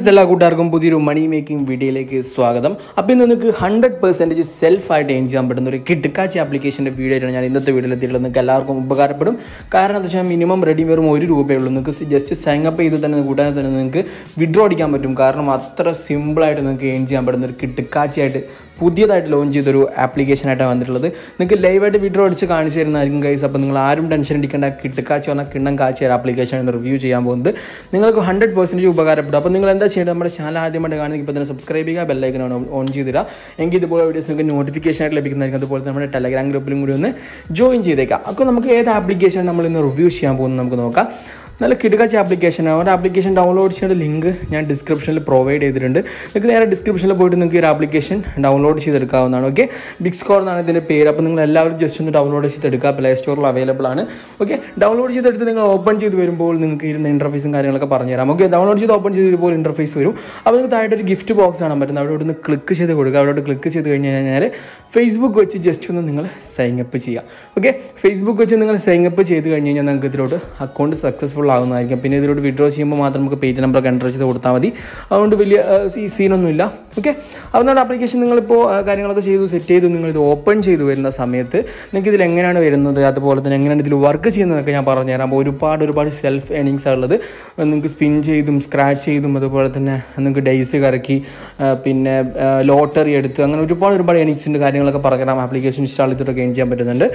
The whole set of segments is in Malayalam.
ഫ്രണ്ട്സ് എല്ലാ കൂട്ടുകാർക്കും പുതിയൊരു മണി മേക്കിംഗ് വീഡിയോയിലേക്ക് സ്വാഗതം അപ്പോൾ ഇന്ന് നിങ്ങൾക്ക് ഹൺഡ്രഡ് പെർസെൻറ്റേജ് സെൽഫായിട്ട് എയിം ചെയ്യാൻ പറ്റുന്ന ഒരു കിട്ടുക്കാച്ചി ആപ്ലിക്കേഷൻ്റെ വീഡിയോ ആയിട്ടാണ് ഞാൻ ഇന്നത്തെ വീഡിയോയിൽ എത്തിയിട്ടുള്ളത് നിങ്ങൾക്ക് എല്ലാവർക്കും ഉപകാരപ്പെടും കാരണം എന്താ വെച്ചാൽ മിനിമം റെഡി വെറും ഒരു രൂപയേ ഉള്ളൂ നിങ്ങൾക്ക് ജസ്റ്റ് സൈങ്ങപ്പ് ചെയ്ത് തന്നെ കൂട്ടാൻ തന്നെ നിങ്ങൾക്ക് വിഡ്രോ അടിക്കാൻ പറ്റും കാരണം അത്ര സിമ്പിളായിട്ട് നിങ്ങൾക്ക് എയിം ചെയ്യാൻ പറ്റുന്ന ഒരു കിട്ടുക്കാച്ചിയായിട്ട് പുതിയതായിട്ട് ലോഞ്ച് ചെയ്തൊരു ആപ്ലിക്കേഷനായിട്ടാണ് വന്നിട്ടുള്ളത് നിങ്ങൾക്ക് ലൈവായിട്ട് വിഡ്രോ അടിച്ച് കാണിച്ചു തരുന്നതായിരിക്കും ഗൈസ് അപ്പോൾ നിങ്ങൾ ആരും ടെൻഷൻ അടിക്കേണ്ട കിട്ടുക്കാച്ചി പറഞ്ഞാൽ കിണ്ണം കാച്ചി ഒരു ആപ്ലിക്കേഷൻ റിവ്യൂ ചെയ്യാൻ പോകുന്നത് നിങ്ങൾക്ക് ഹൺഡ്രഡ് പെർസെൻറ്റേജ് ഉപകാരപ്പെടും അപ്പോൾ നിങ്ങൾ എന്താ ചെയ്യേണ്ടത് നമ്മുടെ ചാനൽ ആദ്യമായിട്ട് കാണുന്നെങ്കിൽ ഇപ്പോൾ തന്നെ സബ്സ്ക്രൈബ് ചെയ്യുക ബെല്ലൈക്കൻ ഓൺ ചെയ്തിടുക എങ്കിൽ ഇതുപോലെ വീഡിയോസ് നിങ്ങൾക്ക് നോട്ടിഫിക്കേഷൻ ആയിട്ട് ലഭിക്കുന്നതായിരിക്കും അതുപോലെ തന്നെ നമ്മുടെ ടെലഗ്രാം ഗ്രൂപ്പിലും കൂടി ഒന്ന് ജോയിൻ ചെയ്തേക്കാം അപ്പോൾ നമുക്ക് ഏത് ആപ്ലിക്കേഷൻ നമ്മൾ ഇന്ന് റിവ്യൂ ചെയ്യാൻ പോകുന്നത് നമുക്ക് നോക്കാം നല്ല കിടക്കാച്ച ആപ്ലിക്കേഷനാണ് ഒരു ആപ്ലിക്കേഷൻ ഡൗൺലോഡ് ചെയ്യേണ്ട ലിങ്ക് ഞാൻ ഡിസ്ക്രിപ്ഷനിൽ പ്രൊവൈഡ് ചെയ്തിട്ടുണ്ട് നിങ്ങൾക്ക് നേരെ ഡിസ്ക്രിപ്ഷനിൽ പോയിട്ട് നിങ്ങൾക്ക് ഈ ഒരു ആപ്ലിക്കേഷൻ ഡൗൺലോഡ് ചെയ്തെടുക്കാവുന്നതാണ് ഓക്കെ ബിഗ് സ്കോർ എന്നാണ് ഇതിൻ്റെ പേര് അപ്പോൾ നിങ്ങൾ എല്ലാവരും ജസ്റ്റ് ഒന്ന് ഡൗൺലോഡ് ചെയ്തെടുക്കുക പ്ലേ സ്റ്റോറിൽ അവൈലബിൾ ആണ് ഓക്കെ ഡൗൺലോഡ് ചെയ്തെടുത്ത് നിങ്ങൾ ഓപ്പൺ ചെയ്ത് വരുമ്പോൾ നിങ്ങൾക്ക് ഇരുന്ന ഇൻ്റർഫേസും കാര്യങ്ങളൊക്കെ പറഞ്ഞുതരാം ഓക്കെ ഡൗൺലോഡ് ചെയ്ത് ഓപ്പൺ ചെയ്ത് ഇതുപോലെ ഇൻ്റർഫേസ് വരും അപ്പോൾ നിങ്ങൾക്ക് താഴെ ഒരു ഗിഫ്റ്റ് ബോക്സ് കാണാൻ പറ്റുന്നത് അവിടെ ഒന്ന് ക്ലിക്ക് ചെയ്ത് കൊടുക്കുക അവിടെ ക്ലിക്ക് ചെയ്ത് കഴിഞ്ഞ് കഴിഞ്ഞാൽ ഫേസ്ബുക്ക് വെച്ച് ജസ്റ്റ് ഒന്ന് നിങ്ങൾ സൈൻ അപ്പ് ചെയ്യുക ഓക്കെ ഫേസ്ബുക്ക് വെച്ച് നിങ്ങൾ സൈൻ അപ്പ് ചെയ്ത് കഴിഞ്ഞ് കഴിഞ്ഞാൽ നിങ്ങൾക്ക് ഇതിലോട്ട് അക്കൗണ്ട് സക്സസ്ഫുൾ ആകുന്നതായിരിക്കും പിന്നെ ഇതിലോട്ട് വിഡ്രോ ചെയ്യുമ്പോൾ മാത്രം നമുക്ക് പേജ് നമ്പറൊക്കെ എൻ്റർ ചെയ്ത് കൊടുത്താൽ മതി അതുകൊണ്ട് വലിയ ഈ സീനൊന്നുമില്ല ഓക്കെ അതുകൊണ്ട് ആപ്ലിക്കേഷൻ നിങ്ങളിപ്പോൾ ആ, കാര്യങ്ങളൊക്കെ ചെയ്തു സെറ്റ് ചെയ്തു നിങ്ങൾ ഇത് ഓപ്പൺ ചെയ്തു വരുന്ന സമയത്ത് നിങ്ങൾക്ക് ഇതിൽ എങ്ങനെയാണ് വരുന്നത് അതുപോലെ തന്നെ എങ്ങനെയാണ് ഇതിൽ വർക്ക് ചെയ്യുന്നതൊക്കെ ഞാൻ പറഞ്ഞുതരാം അപ്പോൾ ഒരുപാട് ഒരുപാട് സെൽഫ് ഏണിങ്സ് ഉള്ളത് നിങ്ങൾക്ക് സ്പിൻ ചെയ്തും സ്ക്രാച്ച് ചെയ്തും അതുപോലെ തന്നെ നിങ്ങൾക്ക് ഡേയ്സ് കറക്കി ആ, പിന്നെ ലോട്ടറി എടുത്ത് അങ്ങനെ ഒരുപാട് ഒരുപാട് ഏണിങ്സിൻ്റെ കാര്യങ്ങളൊക്കെ പറഞ്ഞുതരാം ആപ്ലിക്കേഷൻ ഇൻസ്റ്റാൾ ചെയ്തിട്ടൊക്കെ ഏൺ ചെയ്യാൻ പറ്റുന്നുണ്ട്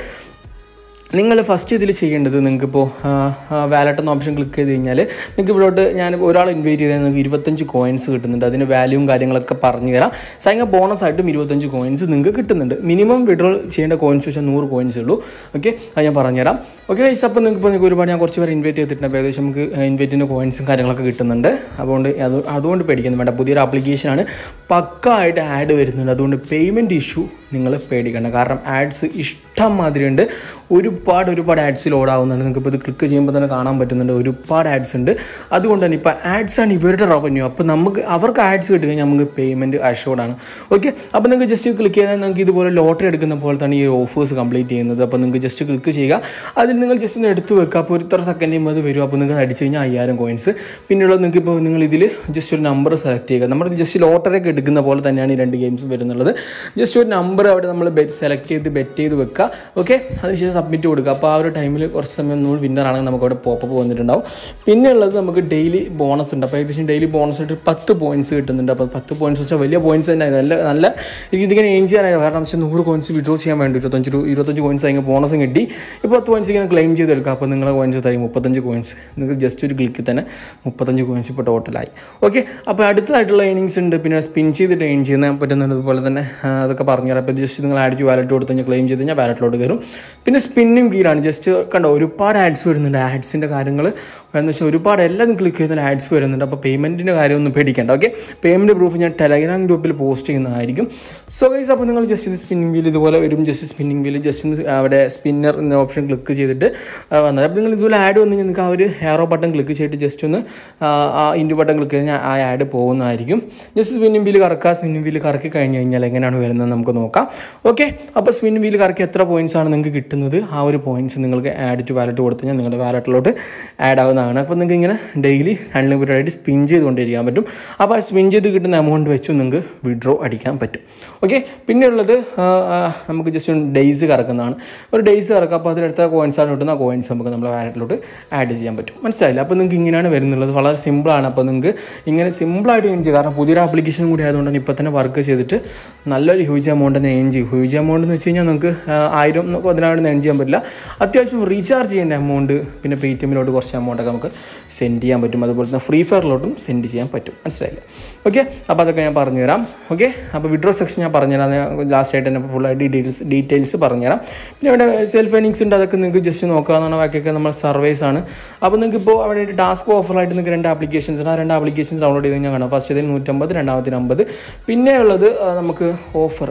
നിങ്ങൾ ഫസ്റ്റ് ഇതിൽ ചെയ്യേണ്ടത് നിങ്ങൾക്കിപ്പോൾ വാലറ്റ് എന്ന ഓപ്ഷൻ ക്ലിക്ക് ചെയ്ത് കഴിഞ്ഞാൽ നിങ്ങൾക്ക് ഇവിടോട്ട് ഞാൻ ഒരാൾ ഇൻവൈറ്റ് ചെയ്താൽ നിങ്ങൾക്ക് ഇരുപത്തഞ്ച് കോയിൻസ് കിട്ടുന്നുണ്ട് അതിന് വാല്യൂവും കാര്യങ്ങളൊക്കെ പറഞ്ഞു തരാം സൈങ്ങ ബോണസ് ആയിട്ടും ഇരുപത്തഞ്ച് കോയിൻസ് നിങ്ങൾക്ക് കിട്ടുന്നുണ്ട് മിനിമം വിഡ്രോ ചെയ്യേണ്ട കോയിൻസ് വെച്ചാൽ നൂറ് കോയിൻസ് ഉള്ളൂ ഓക്കെ അത് ഞാൻ പറഞ്ഞുതരാം ഓക്കെ ഗൈസ് അപ്പോൾ നിങ്ങൾക്ക് ഇപ്പോൾ നിങ്ങൾക്ക് ഒരുപാട് ഞാൻ കുറച്ച് പേര് ഇൻവൈറ്റ് ചെയ്തിട്ടുണ്ട് അപ്പോൾ ഏകദേശം നമുക്ക് ഇൻവൈറ്റിൻ്റെ കോയിൻസും കാര്യങ്ങളൊക്കെ കിട്ടുന്നുണ്ട് അതുകൊണ്ട് അത് അതുകൊണ്ട് പേടിക്കുന്നു വേണ്ട പുതിയൊരു ആപ്ലിക്കേഷനാണ് പക്കായിട്ട് ആഡ് വരുന്നുണ്ട് അതുകൊണ്ട് പേയ്മെൻറ്റ് ഇഷ്യൂ നിങ്ങൾ പേടിക്കേണ്ട കാരണം ആഡ്സ് ഇഷ്ടം മാതിരി ഉണ്ട് ഒരുപാട് ഒരുപാട് ആഡ്സ് ലോഡ് ആവുന്നുണ്ട് നിങ്ങൾക്ക് ഇപ്പോൾ ഇത് ക്ലിക്ക് ചെയ്യുമ്പോൾ തന്നെ കാണാൻ പറ്റുന്നുണ്ട് ഒരുപാട് ആഡ്സ് ഉണ്ട് അതുകൊണ്ട് തന്നെ ഇപ്പോൾ ആഡ്സ് ആണ് ഇവരുടെ റവന്യൂ അപ്പോൾ നമുക്ക് അവർക്ക് ആഡ്സ് കിട്ടുക നമുക്ക് പേയ്മെൻറ്റ് അഷോർഡ് ആണ് ഓക്കെ അപ്പോൾ നിങ്ങൾക്ക് ജസ്റ്റ് ക്ലിക്ക് ചെയ്താൽ നിങ്ങൾക്ക് ഇതുപോലെ ലോട്ടറി എടുക്കുന്ന പോലെ തന്നെ ഈ ഓഫേഴ്സ് കംപ്ലീറ്റ് ചെയ്യുന്നത് അപ്പോൾ നിങ്ങൾക്ക് ജസ്റ്റ് ക്ലിക്ക് ചെയ്യുക അതിൽ നിങ്ങൾ ജസ്റ്റ് ഒന്ന് എടുത്ത് വെക്കുക അപ്പോൾ ഒരു ഇത്ര സെക്കൻഡ് ചെയ്യുമ്പോൾ അത് വരും അപ്പോൾ നിങ്ങൾക്ക് അടിച്ച് കഴിഞ്ഞാൽ അയ്യായിരം കോയിൻസ് പിന്നെയുള്ളത് നിങ്ങൾക്ക് ഇപ്പോൾ നിങ്ങൾ ഇതിൽ ജസ്റ്റ് ഒരു നമ്പർ സെലക്ട് ചെയ്യുക നമ്മൾ ജസ്റ്റ് ലോട്ടറി ഒക്കെ എടുക്കുന്ന പോലെ തന്നെയാണ് ഈ രണ്ട് ഗെയിംസ് വരുന്നുള്ളത് ജസ്റ്റ് ഒരു നമ്പർ അവിടെ നമ്മൾ ബെറ്റ് സെലക്ട് ചെയ്ത് ബെറ്റ് ചെയ്ത് വെക്കുക ഓക്കെ അതിനുശേഷം സബ്മിറ്റ് കൊടുക്കുക അപ്പോൾ ആ ഒരു ടൈമിൽ കുറച്ച് സമയം നമ്മൾ വിന്നർ ആണെങ്കിൽ നമുക്ക് അവിടെ പോപ്പപ്പ് വന്നിട്ടുണ്ടാവും പിന്നെ ഉള്ളത് നമുക്ക് ഡെയിലി ബോണസ് ഉണ്ട് അപ്പോൾ ഏകദേശം ഡെയിലി ബോണസ് ആയിട്ട് പത്ത് പോയിന്റ്സ് കിട്ടുന്നുണ്ട് അപ്പോൾ പത്ത് പോയിന്റ്സ് വെച്ചാൽ വലിയ പോയിന്റ്സ് തന്നെ നല്ല നല്ല ഇതിങ്ങനെ ഏൺ ചെയ്യാനായത് കാരണം വെച്ചാൽ നൂറ് കോയിൻസ് വിഡ്രോ ചെയ്യാൻ വേണ്ടി ഇരുപത്തഞ്ച് രൂ- ഇരുപത്തഞ്ച് കോയിൻസ് ആയി ബോണസും കിട്ടി ഇപ്പോൾ പത്ത് കോയിൻസ് ഇങ്ങനെ ക്ലെയിം ചെയ്തെടുക്കുക അപ്പോൾ നിങ്ങളെ കോയിൻസ് തരും മുപ്പത്തഞ്ച് കോയിൻസ് നിങ്ങൾക്ക് ജസ്റ്റ് ഒരു ക്ലിക്കിൽ തന്നെ മുപ്പത്തഞ്ച് കോയിൻസ് ഇപ്പോൾ ടോട്ടലായി ഓക്കെ അപ്പോൾ അടുത്തതായിട്ടുള്ള ഏണിങ്സ് ഉണ്ട് പിന്നെ സ്പിൻ ചെയ്തിട്ട് ഏൺ ചെയ്യുന്ന പറ്റുന്നത് അതുപോലെ തന്നെ ആ, അതൊക്കെ പറഞ്ഞു തരാം അപ്പോൾ ജസ്റ്റ് നിങ്ങൾ ആഡ് ചെയ്ത് വാലറ്റ് കൊടുത്ത് കഴിഞ്ഞാൽ ക്ലെയിം ചെയ്ത് കഴിഞ്ഞാൽ വാലറ്റിലോട്ട് കയറും പിന്നെ സ്പിന്നിങ് കീഴാണ് ജസ്റ്റ് കണ്ടോ ഒരുപാട് ആഡ്സ് വരുന്നുണ്ട് ആഡ്സിൻ്റെ കാര്യങ്ങൾ എന്ന് വെച്ചാൽ ഒരുപാട് എല്ലാം ക്ലിക്ക് ചെയ്യുന്ന ആഡ്സ് വരുന്നുണ്ട് അപ്പോൾ പേയ്മെൻറ്റിൻ്റെ കാര്യമൊന്നും പേടിക്കേണ്ട ഓക്കെ പേയ്മെൻറ്റ് പ്രൂഫ് ഞാൻ ടെലഗ്രാം ഗ്രൂപ്പിൽ പോസ്റ്റ് ചെയ്യുന്നതായിരിക്കും സോ ഗൈസ് അപ്പോൾ നിങ്ങൾ ജസ്റ്റ് ഇത് സ്പിന്നിങ് വീൽ ഇതുപോലെ വരും ജസ്റ്റ് സ്പിന്നിങ് വീൽ ജസ്റ്റ് ഒന്ന് അവിടെ സ്പിന്നർ എന്ന ഓപ്ഷൻ ക്ലിക്ക് ചെയ്തിട്ട് ആ, വന്നത് അപ്പോൾ നിങ്ങൾ ഇതുപോലെ ആഡ് വന്നു കഴിഞ്ഞാൽ നിങ്ങൾക്ക് ആ ഒരു ഹെയറോ ബട്ടൺ ക്ലിക്ക് ചെയ്തിട്ട് ജസ്റ്റ് ഒന്ന് ആ, ആ ഇൻഡു ബട്ടൺ ക്ലിക്ക് കഴിഞ്ഞാൽ ആ ആഡ് പോകുന്നതായിരിക്കും ജസ്റ്റ് സ്പിന്നിങ് വീൽ കറക്കുക സ്പിന്നിങ് വീൽ കറക്കി കഴിഞ്ഞ് കഴിഞ്ഞാൽ എങ്ങനെയാണ് വരുന്നത് നമുക്ക് നോക്കാം ഓക്കെ അപ്പോൾ സ്പിന്നിങ് വീൽ കറക്കി എത്ര പോയിൻറ്റ്സ് ആണ് നിങ്ങൾക്ക് കിട്ടുന്നത് ആ ഒരു പോയിൻറ്റ്സ് നിങ്ങൾക്ക് ആഡ് ടു വാലറ്റ് കൊടുത്തു കഴിഞ്ഞാൽ നിങ്ങളുടെ വാലറ്റിലോട്ട് ആഡ് ആവുന്നതാണ് അപ്പോൾ നിങ്ങൾക്ക് ഇങ്ങനെ ഡെയിലി അൺലിമിറ്റഡ് ആയിട്ട് സ്പിൻ ചെയ്തുകൊണ്ടിരിക്കാൻ പറ്റും അപ്പോൾ ആ സ്പിൻ ചെയ്ത് കിട്ടുന്ന എമൗണ്ട് വെച്ച് നിങ്ങൾക്ക് വിഡ്രോ അടിക്കാൻ പറ്റും ഓക്കെ പിന്നെ ഉള്ളത് ആ, ആ, നമുക്ക് ജസ്റ്റ് ഡേയ്സ് കറക്കുന്നതാണ് ഒരു ഡേയ്സ് കറക്കുക അപ്പോൾ അതിലെടുത്ത കോയിൻസാണ് കിട്ടുന്ന ആ കോയിൻസ് നമുക്ക് നമ്മുടെ വാലറ്റിലോട്ട് ആഡ് ചെയ്യാൻ പറ്റും മനസ്സിലായില്ല അപ്പോൾ നിങ്ങൾക്ക് ഇങ്ങനെയാണ് വരുന്നുള്ളത് വളരെ സിമ്പിളാണ് അപ്പോൾ നിങ്ങൾക്ക് ഇങ്ങനെ സിമ്പിളായിട്ട് ഏൺ ചെയ്യും കാരണം പുതിയൊരു ആപ്ലിക്കേഷൻ കൂടി ആയതുകൊണ്ട് തന്നെ ഇപ്പോൾ തന്നെ വർക്ക് ചെയ്തിട്ട് നല്ലൊരു ഹ്യൂജ് എമൗണ്ട് തന്നെ ഏൺ ചെയ്യും ഹ്യൂജ് എമൗണ്ട് എന്ന് വെച്ച് കഴിഞ്ഞാൽ നിങ്ങൾക്ക് ആ, ആയിരം പതിനായിരം ഏൺ ചെയ്യാൻ പറ്റില്ല അത്യാവശ്യം റീചാർജ് ചെയ്യേണ്ട എമൗണ്ട് പിന്നെ പേ ടി എമ്മിലോട്ട് കുറച്ച് എമൗണ്ടൊക്കെ നമുക്ക് സെൻഡ് ചെയ്യാൻ പറ്റും അതുപോലെ തന്നെ ഫ്രീ ഫയറിലോട്ടും സെൻഡ് ചെയ്യാൻ പറ്റും മനസ്സിലായില്ലേ ഓക്കെ അപ്പോൾ അതൊക്കെ ഞാൻ പറഞ്ഞുതരാം ഓക്കെ അപ്പോൾ വിഡ്രോ സെക്ഷൻ ഞാൻ പറഞ്ഞുതരാം ലാസ്റ്റ് ആയിട്ട് തന്നെ ഫുള്ളായിട്ട് ഡീറ്റെയിൽസ് ഡീറ്റെയിൽസ് പറഞ്ഞുതരാം പിന്നെ ഇവിടെ സെൽഫ് ഏണിങ്സ് ഉണ്ട് അതൊക്കെ നിങ്ങൾക്ക് ജസ്റ്റ് നോക്കാവുന്നതാണ് ബാക്കിയൊക്കെ നമ്മൾ സർവേസ് ആണ് അപ്പോൾ നിങ്ങൾക്ക് ഇപ്പോൾ അവിടെ ടാസ്ക് ഓഫറായിട്ട് നിങ്ങൾക്ക് രണ്ട് ആപ്ലിക്കേഷൻസ് ഉണ്ട് ആ രണ്ട് ആപ്ലിക്കേഷൻസ് ഡൗൺലോഡ് ചെയ്ത് കഴിഞ്ഞാൽ കാണാം ഫസ്റ്റ് ഇതിന് നൂറ്റമ്പത് രണ്ടാമത്തിന് അമ്പത് പിന്നെ ഉള്ളത് ആ, നമുക്ക് ഓഫർ മെയിൻ ഓഫർ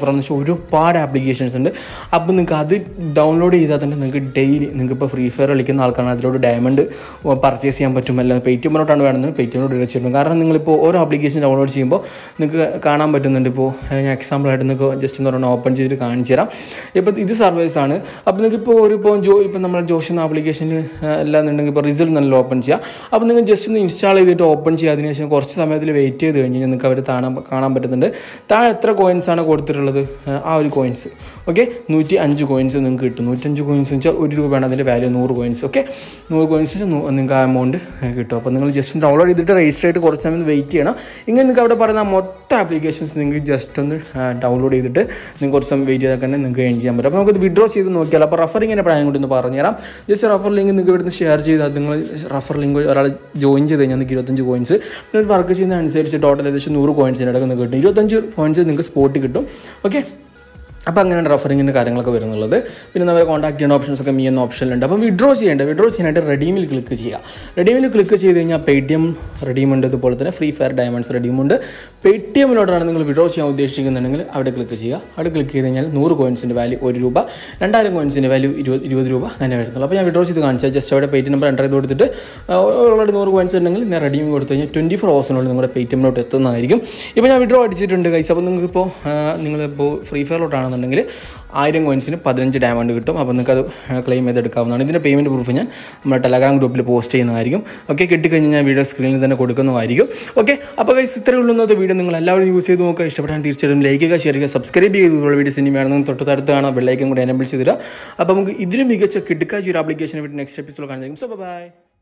ഓഫറാണെന്ന് വെച്ചാൽ ഒരുപാട് ആപ്ലിക്കേഷൻസ് ഉണ്ട് അപ്പോൾ നിങ്ങൾക്ക് അത് ഡൗൺലോഡ് ചെയ്താൽ തന്നെ നിങ്ങൾക്ക് ഡെയിലി നിങ്ങൾക്ക് ഇപ്പോൾ ഫ്രീ ഫയർ കളിക്കുന്ന ആൾക്കാണ് അതിലോട് ഡയമണ്ട് പർച്ചേസ് ചെയ്യാൻ പറ്റും അല്ല പേറ്റിഎമ്മിലോട്ടാണ് വേണമെങ്കിൽ പേറ്റിഎമ്മിലോട്ട് ഇടച്ചിട്ടുണ്ട് കാരണം നിങ്ങളിപ്പോൾ ഓരോ ആപ്ലിക്കേഷൻ ഡൗൺലോഡ് ചെയ്യുമ്പോൾ നിങ്ങൾക്ക് കാണാൻ പറ്റുന്നുണ്ട് ഇപ്പോൾ ഞാൻ എക്സാമ്പിളായിട്ട് നിങ്ങൾക്ക് ജസ്റ്റ് എന്ന് പറഞ്ഞാൽ ഓപ്പൺ ചെയ്തിട്ട് കാണിച്ചു തരാം ഇപ്പോൾ ഇത് സർവീസ് ആണ് അപ്പോൾ നിങ്ങൾക്ക് ഇപ്പോൾ ഒരു ഇപ്പോൾ ജോ ഇപ്പോൾ നമ്മുടെ ജോഷ് എന്ന ആപ്ലിക്കേഷനിൽ അല്ലാന്നുണ്ടെങ്കിൽ ഇപ്പോൾ റിസൾട്ട് നല്ല ഓപ്പൺ ചെയ്യാം അപ്പോൾ നിങ്ങൾ ജസ്റ്റ് ഒന്ന് ഇൻസ്റ്റാൾ ചെയ്തിട്ട് ഓപ്പൺ ചെയ്യുക അതിനുശേഷം കുറച്ച് സമയത്തിൽ വെയിറ്റ് ചെയ്ത് കഴിഞ്ഞ് കഴിഞ്ഞാൽ നിങ്ങൾക്ക് അവർ കാണാൻ കാണാൻ പറ്റുന്നുണ്ട് താഴെ എത്ര കോയിൻസ് ആണ് കൊടുത്തിട്ടുള്ളത് ആ ഒരു കോയിൻസ് ഓക്കെ നൂറ്റി അഞ്ച് കോയിൻസ് നിങ്ങൾക്ക് കിട്ടും നൂറ്റഞ്ച് കോയിൻസ് എന്ന് വെച്ചാൽ ഒരു രൂപയാണ് അതിൻ്റെ വാല്യൂ നൂറ് കോയിൻസ് ഓക്കെ നൂറ് കോയിൻസിന് നിങ്ങൾക്ക് ആ എമൗണ്ട് കിട്ടും അപ്പോൾ നിങ്ങൾ ജസ്റ്റ് ഡൗൺലോഡ് ചെയ്തിട്ട് രജിസ്റ്റർ ആയിട്ട് കുറച്ച് സമയം വെയിറ്റ് ചെയ്യണം ഇങ്ങനെ നിങ്ങൾക്ക് അവിടെ പറയുന്ന മൊത്തം ആപ്ലിക്കേഷൻസ് നിങ്ങൾക്ക് ജസ്റ്റ് ഒന്ന് ഡൗൺലോഡ് ചെയ്തിട്ട് നിങ്ങൾക്ക് കുറച്ച് സമയം വെയിറ്റ് ചെയ്താൽ തന്നെ നിങ്ങൾക്ക് എൻ ചെയ്യാൻ പറ്റും അപ്പോൾ നമുക്ക് വിഡ്രോ ചെയ്ത് നോക്കിയാൽ അപ്പോൾ റഫർ ഇങ്ങനെ എപ്പോഴാണ് കൂടി ഒന്ന് പറഞ്ഞുതരാം ജസ്റ്റ് റഫർ ലിങ്ക് നിങ്ങൾക്ക് ഇവിടുന്ന് ഷെയർ ചെയ്താൽ നിങ്ങൾ റഫർ ലിങ്ക് ഒരാൾ ജോയിൻ ചെയ്ത് കഴിഞ്ഞാൽ നിങ്ങൾക്ക് ഇരുപത്തഞ്ച് കോയിൻസ് പിന്നെ വർക്ക് ചെയ്യുന്നതനുസരിച്ച് ടോട്ടൽ ഏകദേശം നൂറ് കോയിൻസിൻ്റെ ഇടയ്ക്ക് നിങ്ങൾക്ക് കിട്ടും ഇരുപത്തഞ്ച് കോയിൻസ് നിങ്ങൾക്ക് സ്പോട്ടിൽ കിട്ടും ഓക്കെ അപ്പോൾ അങ്ങനെയാണ് റഫറിങ്ങിൻ്റെ കാര്യങ്ങളൊക്കെ വരുന്നുള്ളത് പിന്നെ നമ്മൾ കോൺടാക്ട് ചെയ്യേണ്ട ഓപ്ഷൻസ് ഒക്കെ മീ എന്ന ഓപ്ഷനിലുണ്ട് അപ്പോൾ വിഡ്രോ ചെയ്യേണ്ടത് വിഡ്രോ ചെയ്യാനായിട്ട് റെഡീമിൽ ക്ലിക്ക് ചെയ്യുക റെഡീമിൽ ക്ലിക്ക് ചെയ്ത് കഴിഞ്ഞാൽ പേ ടി എം റെഡീമുണ്ട് ഇതുപോലെ തന്നെ ഫ്രീ ഫയർ ഡയമണ്ട്സ് റെഡീമുണ്ട് പേ ടി എമ്മിലോട്ടാണ് നിങ്ങൾ വിഡ്രോ ചെയ്യാൻ ഉദ്ദേശിക്കുന്നുണ്ടെങ്കിൽ അവിടെ ക്ലിക്ക് ചെയ്യുക അവിടെ ക്ലിക്ക് ചെയ്ത് കഴിഞ്ഞാൽ നൂറ് കോയിൻസിൻ്റെ വാല്യൂ ഒരു രൂപ രണ്ടായിരം കോയിൻസിൻ്റെ വാല്യൂ ഇരുപത് ഇരുപത് രൂപ അങ്ങനെ വരുന്നുള്ളൂ അപ്പോൾ ഞാൻ വിഡ്രോ ചെയ്ത് കാണിച്ചാൽ ജസ്റ്റ് അവിടെ പേ ടി നമ്പർ എൻ്റർ ചെയ്ത് കൊടുത്തിട്ട് ഓൾറെഡി നൂറ് കോയിൻസ് ഉണ്ടെങ്കിൽ ഞാൻ റെഡീം കൊടുത്തു കഴിഞ്ഞാൽ ട്വൻറ്റി ഫോർ ഹവേഴ്സിനുള്ളിൽ നിങ്ങളുടെ പേ ടി എമ്മിലോട്ട് എത്തുന്നതായിരിക്കും ഇപ്പോൾ ഞാൻ വിഡ്രോ അടിച്ചിട്ടുണ്ട് കൈസ് അപ്പോൾ നിങ്ങൾക്കിപ്പോൾ നിങ്ങളിപ്പോൾ ഫ്രീ ഫയറിലോട്ടാണെന്നുണ്ടെങ്കിൽ ആയിരം കോയിൻസിന് പതിനഞ്ച് ഡയമണ്ട് കിട്ടും അപ്പോൾ നിങ്ങൾക്ക് അത് ക്ലെയിം ചെയ്തെടുക്കാവുന്നതാണ് ഇതിൻ്റെ പേയ്മെൻറ്റ് പ്രൂഫ് ഞാൻ നമ്മുടെ ടെലഗ്രാം ഗ്രൂപ്പിൽ പോസ്റ്റ് ചെയ്യുന്നതായിരിക്കും ഓക്കെ കിട്ടിക്കഴിഞ്ഞാൽ ഞാൻ വീഡിയോ സ്ക്രീനിൽ തന്നെ കൊടുക്കുന്നതായിരിക്കും ഓക്കെ അപ്പോൾ ഗൈസ് ഇത്രയേ ഉള്ളൂ ഇന്നത്തെ വീഡിയോ നിങ്ങൾ എല്ലാവരും യൂസ് ചെയ്ത് നോക്കുക ഇഷ്ടപ്പെട്ടാൽ തീർച്ചയായിട്ടും ലൈക്ക് ചെയ്യുക ഷെയർ ചെയ്യുക സബ്സ്ക്രൈബ് ചെയ്തുള്ള വീഡിയോസ് ഇനി വേണമെന്ന് തൊട്ടടുത്ത് കാണാം ബെല്ലൈക്കും കൂടി എനബിൾ ചെയ്തിടുക അപ്പോൾ നമുക്ക് ഇതിലും മികച്ച കിടക്കാച്ച ഒരു ആപ്ലിക്കേഷനെ വേണ്ടി നെക്സ്റ്റ് എപ്പിസോഡ് കാണുന്നതായിരിക്കും സോ ബൈ